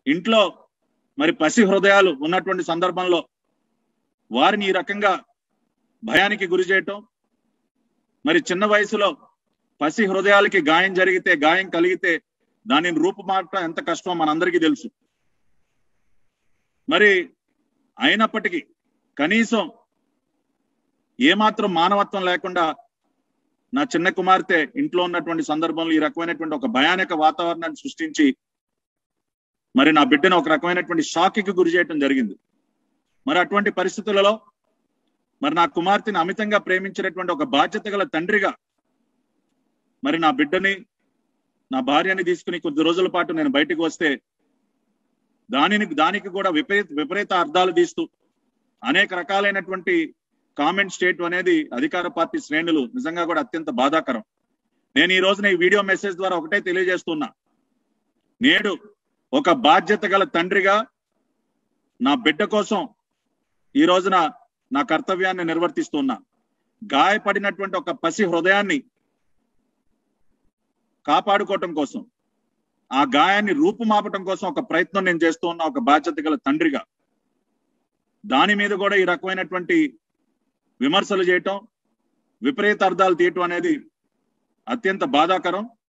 ఇంట్లో మరి పసి హృదయాలు ఉన్నటువంటి సందర్భంలో వారిని ఈ రకంగా భయానికి గురి చేయటం మరి చిన్న వయసులో పసి హృదయాలకి గాయం జరిగితే గాయం కలిగితే దానిని రూపుమాపటం ఎంత కష్టమో మనందరికీ తెలుసు మరి అయినప్పటికీ కనీసం ఏమాత్రం మానవత్వం లేకుండా నా చిన్న కుమార్తె ఇంట్లో ఉన్నటువంటి సందర్భంలో ఈ రకమైనటువంటి ఒక భయానక వాతావరణాన్ని సృష్టించి మరి నా బిడ్డను ఒక రకమైనటువంటి షాక్కి గురి చేయటం జరిగింది మరి అటువంటి పరిస్థితులలో మరి నా కుమార్తెని అమితంగా ప్రేమించినటువంటి ఒక బాధ్యత గల తండ్రిగా మరి నా బిడ్డని నా భార్యని తీసుకుని కొద్ది రోజుల పాటు నేను బయటకు వస్తే దానిని దానికి కూడా విపరీత విపరీత అర్థాలు తీస్తూ అనేక రకాలైనటువంటి కామెంట్ స్టేట్ అనేది అధికార పార్టీ శ్రేణులు నిజంగా కూడా అత్యంత బాధాకరం నేను ఈ రోజున ఈ వీడియో మెసేజ్ ద్వారా ఒకటే తెలియజేస్తున్నా నేడు ఒక బాధ్యత గల తండ్రిగా నా బిడ్డ కోసం ఈ రోజున నా కర్తవ్యాన్ని నిర్వర్తిస్తున్నా గాయపడినటువంటి ఒక పసి హృదయాన్ని కాపాడుకోవటం కోసం ఆ గాయాన్ని రూపుమాపటం కోసం ఒక ప్రయత్నం నేను చేస్తూ ఉన్నా ఒక బాధ్యత గల తండ్రిగా దాని మీద కూడా ఈ రకమైనటువంటి విమర్శలు చేయటం విపరీత అర్థాలు తీయటం అనేది అత్యంత బాధాకరం